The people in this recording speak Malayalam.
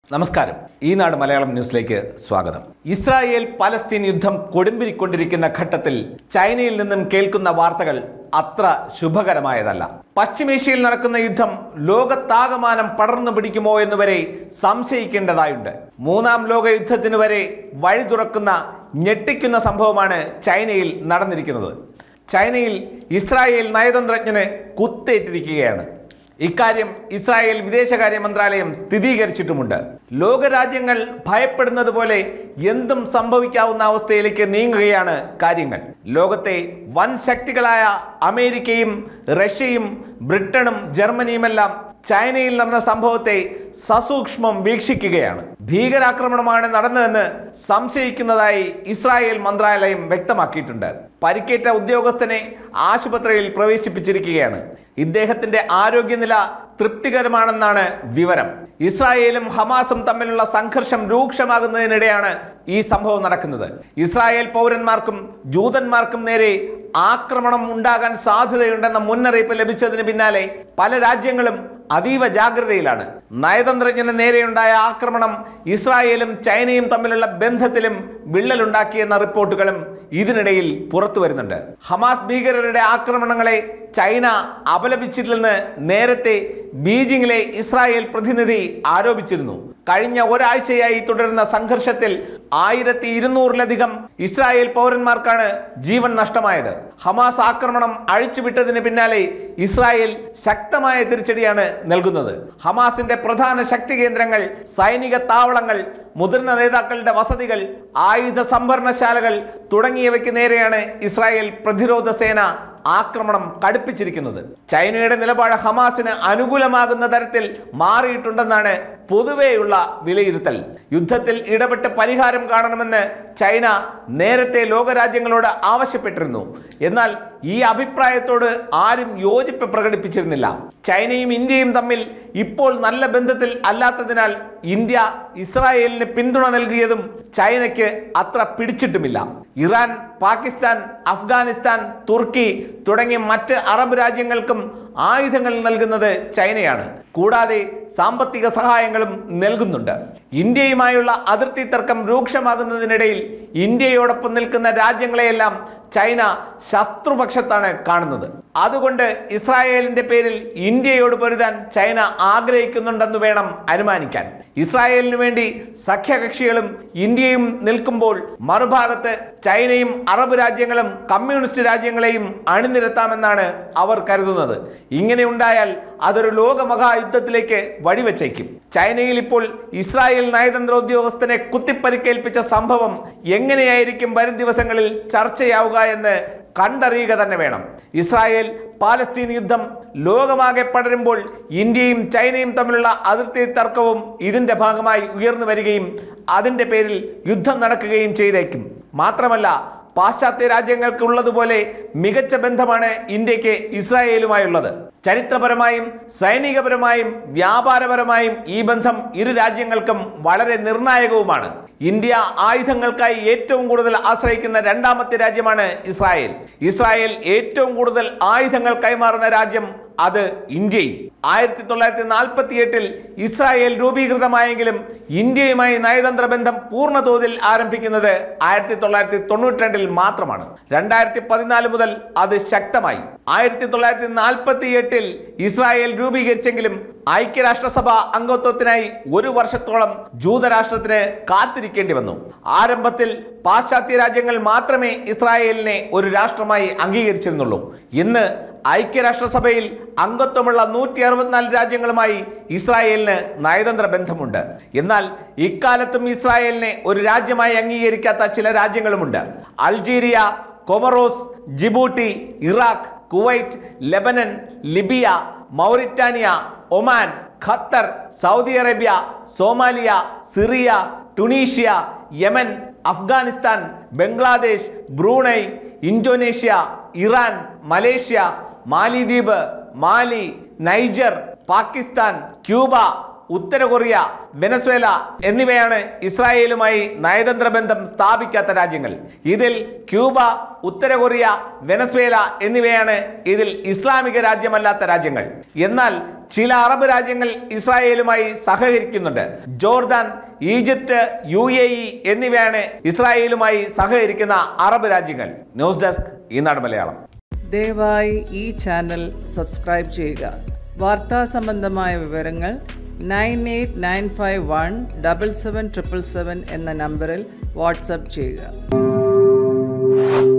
നമസ്കാരം ഈ നാട് മലയാളം ന്യൂസിലേക്ക് സ്വാഗതം ഇസ്രായേൽ പലസ്തീൻ യുദ്ധം കൊടുമ്പിരിക്കൊണ്ടിരിക്കുന്ന ഘട്ടത്തിൽ ചൈനയിൽ നിന്നും കേൾക്കുന്ന വാർത്തകൾ അത്ര ശുഭകരമായതല്ല പശ്ചിമേഷ്യയിൽ നടക്കുന്ന യുദ്ധം ലോകത്താകമാനം പടർന്നു പിടിക്കുമോ എന്ന് വരെ സംശയിക്കേണ്ടതായുണ്ട് മൂന്നാം ലോക യുദ്ധത്തിന് വരെ വഴി തുറക്കുന്ന ഞെട്ടിക്കുന്ന സംഭവമാണ് ചൈനയിൽ നടന്നിരിക്കുന്നത് ചൈനയിൽ ഇസ്രായേൽ നയതന്ത്രജ്ഞന് കുത്തേറ്റിരിക്കുകയാണ് ഇക്കാര്യം ഇസ്രായേൽ വിദേശകാര്യ മന്ത്രാലയം സ്ഥിരീകരിച്ചിട്ടുമുണ്ട് ലോകരാജ്യങ്ങൾ ഭയപ്പെടുന്നത് പോലെ എന്തും സംഭവിക്കാവുന്ന അവസ്ഥയിലേക്ക് നീങ്ങുകയാണ് കാര്യങ്ങൾ ലോകത്തെ വൻ ശക്തികളായ അമേരിക്കയും റഷ്യയും ബ്രിട്ടനും ജർമ്മനിയുമെല്ലാം ചൈനയിൽ നടന്ന സംഭവത്തെ സസൂക്ഷ്മം വീക്ഷിക്കുകയാണ് ഭീകരാക്രമണമാണ് നടന്നതെന്ന് സംശയിക്കുന്നതായി ഇസ്രായേൽ മന്ത്രാലയം വ്യക്തമാക്കിയിട്ടുണ്ട് പരിക്കേറ്റ ഉദ്യോഗസ്ഥനെ ആശുപത്രിയിൽ പ്രവേശിപ്പിച്ചിരിക്കുകയാണ് ഇദ്ദേഹത്തിന്റെ ആരോഗ്യനില തൃപ്തികരമാണെന്നാണ് വിവരം ഇസ്രായേലും ഹമാസും തമ്മിലുള്ള സംഘർഷം രൂക്ഷമാകുന്നതിനിടെയാണ് ഈ സംഭവം നടക്കുന്നത് ഇസ്രായേൽ പൗരന്മാർക്കും ജൂതന്മാർക്കും നേരെ ആക്രമണം ഉണ്ടാകാൻ സാധ്യതയുണ്ടെന്ന മുന്നറിയിപ്പ് ലഭിച്ചതിന് പിന്നാലെ പല രാജ്യങ്ങളും അതീവ ജാഗ്രതയിലാണ് നയതന്ത്രജ്ഞന് നേരെയുണ്ടായ ആക്രമണം ഇസ്രായേലും ചൈനയും തമ്മിലുള്ള ബന്ധത്തിലും വിള്ളലുണ്ടാക്കിയെന്ന റിപ്പോർട്ടുകളും ഇതിനിടയിൽ പുറത്തു വരുന്നുണ്ട് ഹമാസ് ഭീകരരുടെ ആക്രമണങ്ങളെ ചൈന അപലപിച്ചിട്ടില്ലെന്ന് നേരത്തെ ബീജിംഗിലെ ഇസ്രായേൽ പ്രതിനിധി ആരോപിച്ചിരുന്നു കഴിഞ്ഞ ഒരാഴ്ചയായി തുടരുന്ന സംഘർഷത്തിൽ ആയിരത്തി ഇരുന്നൂറിലധികം ഇസ്രായേൽ പൗരന്മാർക്കാണ് ജീവൻ നഷ്ടമായത് ഹമാസ് ആക്രമണം അഴിച്ചുവിട്ടതിന് പിന്നാലെ ഇസ്രായേൽ ശക്തമായ തിരിച്ചടിയാണ് നൽകുന്നത് ഹമാസിന്റെ പ്രധാന ശക്തി കേന്ദ്രങ്ങൾ സൈനിക താവളങ്ങൾ മുതിർന്ന നേതാക്കളുടെ വസതികൾ ആയുധ സംഭരണശാലകൾ തുടങ്ങിയവയ്ക്ക് നേരെയാണ് ഇസ്രായേൽ പ്രതിരോധ സേന ആക്രമണം കടുപ്പിച്ചിരിക്കുന്നത് ചൈനയുടെ നിലപാട് ഹമാസിന് അനുകൂലമാകുന്ന തരത്തിൽ മാറിയിട്ടുണ്ടെന്നാണ് പൊതുവെയുള്ള വിലയിരുത്തൽ യുദ്ധത്തിൽ ഇടപെട്ട് പരിഹാരം കാണണമെന്ന് ചൈന നേരത്തെ ലോകരാജ്യങ്ങളോട് ആവശ്യപ്പെട്ടിരുന്നു എന്നാൽ ഈ അഭിപ്രായത്തോട് ആരും യോജിപ്പ് പ്രകടിപ്പിച്ചിരുന്നില്ല ചൈനയും ഇന്ത്യയും തമ്മിൽ ഇപ്പോൾ നല്ല ബന്ധത്തിൽ അല്ലാത്തതിനാൽ ഇന്ത്യ ഇസ്രായേലിന് പിന്തുണ നൽകിയതും ചൈനയ്ക്ക് അത്ര പിടിച്ചിട്ടുമില്ല ഇറാൻ പാകിസ്ഥാൻ അഫ്ഗാനിസ്ഥാൻ തുർക്കി തുടങ്ങിയ മറ്റ് അറബ് രാജ്യങ്ങൾക്കും ആയുധങ്ങൾ നൽകുന്നത് ചൈനയാണ് കൂടാതെ സാമ്പത്തിക സഹായങ്ങളും നൽകുന്നുണ്ട് ഇന്ത്യയുമായുള്ള അതിർത്തി തർക്കം രൂക്ഷമാകുന്നതിനിടയിൽ ഇന്ത്യയോടൊപ്പം നിൽക്കുന്ന രാജ്യങ്ങളെയെല്ലാം ചൈന ശത്രുപക്ഷത്താണ് കാണുന്നത് അതുകൊണ്ട് ഇസ്രായേലിന്റെ പേരിൽ ഇന്ത്യയോട് പൊരുതാൻ ചൈന ആഗ്രഹിക്കുന്നുണ്ടെന്ന് വേണം അനുമാനിക്കാൻ ഇസ്രായേലിന് വേണ്ടി സഖ്യകക്ഷികളും ഇന്ത്യയും നിൽക്കുമ്പോൾ മറുഭാഗത്ത് ചൈനയും അറബ് രാജ്യങ്ങളും കമ്മ്യൂണിസ്റ്റ് രാജ്യങ്ങളെയും അണിനിരത്താമെന്നാണ് അവർ കരുതുന്നത് ഇങ്ങനെ ഉണ്ടായാൽ അതൊരു ലോകമഹായുദ്ധത്തിലേക്ക് വഴിവെച്ചേക്കും ചൈനയിൽ ഇപ്പോൾ ഇസ്രായേൽ നയതന്ത്ര ഉദ്യോഗസ്ഥനെ കുത്തിപ്പരിക്കേൽപ്പിച്ച സംഭവം എങ്ങനെയായിരിക്കും വരും ദിവസങ്ങളിൽ ചർച്ചയാവുക എന്ന് കണ്ടറിയുക തന്നെ വേണം ഇസ്രായേൽ പാലസ്തീൻ യുദ്ധം ലോകമാകെ പടരുമ്പോൾ ഇന്ത്യയും ചൈനയും തമ്മിലുള്ള അതിർത്തി തർക്കവും ഇതിന്റെ ഭാഗമായി ഉയർന്നു വരികയും അതിന്റെ പേരിൽ യുദ്ധം നടക്കുകയും ചെയ്തേക്കും മാത്രമല്ല പാശ്ചാത്യ രാജ്യങ്ങൾക്കുള്ളതുപോലെ മികച്ച ബന്ധമാണ് ഇന്ത്യക്ക് ഇസ്രായേലുമായുള്ളത് ചരിത്രപരമായും സൈനികപരമായും വ്യാപാരപരമായും ഈ ബന്ധം ഇരു രാജ്യങ്ങൾക്കും വളരെ നിർണായകവുമാണ് ഇന്ത്യ ആയുധങ്ങൾക്കായി ഏറ്റവും കൂടുതൽ ആശ്രയിക്കുന്ന രണ്ടാമത്തെ രാജ്യമാണ് ഇസ്രായേൽ ഇസ്രായേൽ ഏറ്റവും കൂടുതൽ ആയുധങ്ങൾ കൈമാറുന്ന രാജ്യം അത് ഇന്ത്യയും ആയിരത്തി തൊള്ളായിരത്തി നാൽപ്പത്തി എട്ടിൽ ഇസ്രായേൽ രൂപീകൃതമായെങ്കിലും ഇന്ത്യയുമായി നയതന്ത്ര ബന്ധം പൂർണ്ണ തോതിൽ ആരംഭിക്കുന്നത് ആയിരത്തി തൊള്ളായിരത്തി തൊണ്ണൂറ്റി രണ്ടിൽ മാത്രമാണ് രണ്ടായിരത്തി പതിനാല് മുതൽ അത് ശക്തമായി ആയിരത്തി തൊള്ളായിരത്തി നാൽപ്പത്തി എട്ടിൽ ഇസ്രായേൽ രൂപീകരിച്ചെങ്കിലും ഐക്യരാഷ്ട്രസഭ അംഗത്വത്തിനായി ഒരു വർഷത്തോളം ജൂതരാഷ്ട്രത്തിന് കാത്തിരിക്കേണ്ടി വന്നു ആരംഭത്തിൽ പാശ്ചാത്യ രാജ്യങ്ങൾ മാത്രമേ ഇസ്രായേലിനെ ഒരു രാഷ്ട്രമായി അംഗീകരിച്ചിരുന്നുള്ളൂ ഇന്ന് ഐക്യരാഷ്ട്രസഭയിൽ അംഗത്വമുള്ള നൂറ്റി അറുപത്തിനാല് രാജ്യങ്ങളുമായി ഇസ്രായേലിന് നയതന്ത്ര ബന്ധമുണ്ട് എന്നാൽ ഇക്കാലത്തും ഇസ്രായേലിനെ ഒരു രാജ്യമായി അംഗീകരിക്കാത്ത ചില രാജ്യങ്ങളുമുണ്ട് Algeria Comoros Djibouti Iraq Kuwait Lebanon Libya Mauritania Oman Qatar Saudi Arabia Somalia Syria Tunisia Yemen Afghanistan Bangladesh Brunei Indonesia Iran Malaysia മാലിദ്വീപ് മാലി നൈജർ പാകിസ്ഥാൻ ക്യൂബ ഉത്തര കൊറിയ വെനസ്വേല എന്നിവയാണ് ഇസ്രായേലുമായി നയതന്ത്ര ബന്ധം സ്ഥാപിക്കാത്ത രാജ്യങ്ങൾ ഇതിൽ ക്യൂബ ഉത്തര കൊറിയ വെനസ്വേല എന്നിവയാണ് ഇതിൽ ഇസ്ലാമിക രാജ്യമല്ലാത്ത രാജ്യങ്ങൾ എന്നാൽ ചില അറബ് രാജ്യങ്ങൾ ഇസ്രായേലുമായി സഹകരിക്കുന്നുണ്ട് Jordan Egypt U A E എന്നിവയാണ് ഇസ്രായേലുമായി സഹകരിക്കുന്ന അറബ് രാജ്യങ്ങൾ ന്യൂസ് ഡെസ്ക് ഈനാട് മലയാളം ദയവായി ഈ ചാനൽ സബ്സ്ക്രൈബ് ചെയ്യുക വാർത്താ സംബന്ധമായ വിവരങ്ങൾ nine eight nine five one double seven triple seven എന്ന നമ്പറിൽ വാട്സപ്പ് ചെയ്യുക